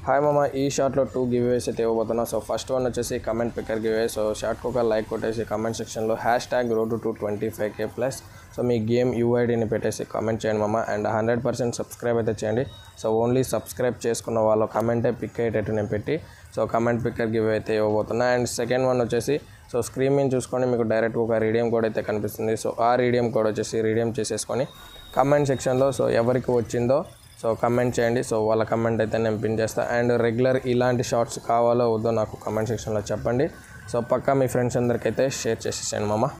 hi మామ ఈ షార్ట్లో టూ గివ్వేస్ అయితే ఇవ్వబోతున్నా సో ఫస్ట్ వన్ వచ్చేసి కమెంట్ పిక్కర్ గివ్వే సో షార్ట్కి ఒక లైక్ కొట్టేసి కమెంట్ సెక్షన్లో hash tag road to twenty five K plus so మీ గేమ్ యూఐడిని పెట్టేసి కామెంట్ చేయండి మామ అండ్ హండ్రెడ్ పర్సెంట్ సబ్స్క్రైబ్ అయితే చేయండి సో ఓన్లీ సబ్స్క్రైబ్ చేసుకున్న వాళ్ళు కమెంటే పిక్ అయ్యేటట్టు నేను పెట్టి సో కమెంట్ పిక్కర్ గివ్ అయితే ఇవ్వబోతున్నా అండ్ సెకండ్ వన్ వచ్చేసి సో స్క్రీన్ మీద చూసుకొని మీకు డైరెక్ట్ ఒక రీడియం కోడ్ అయితే కనిపిస్తుంది సో ఆ రీడియం కోడ్ వచ్చేసి రీడియం చేసేసుకొని కమెంట్ సెక్షన్లో సో ఎవరికి వచ్చిందో సో కమెంట్ చేయండి సో వాళ్ళ కమెంట్ అయితే నేను పిన్ చేస్తాను అండ్ రెగ్యులర్ ఇలాంటి షార్ట్స్ కావాలో వద్దో నాకు కమెంట్ సెక్షన్లో చెప్పండి సో పక్కా మీ ఫ్రెండ్స్ అందరికైతే షేర్ చేసేసాను మామ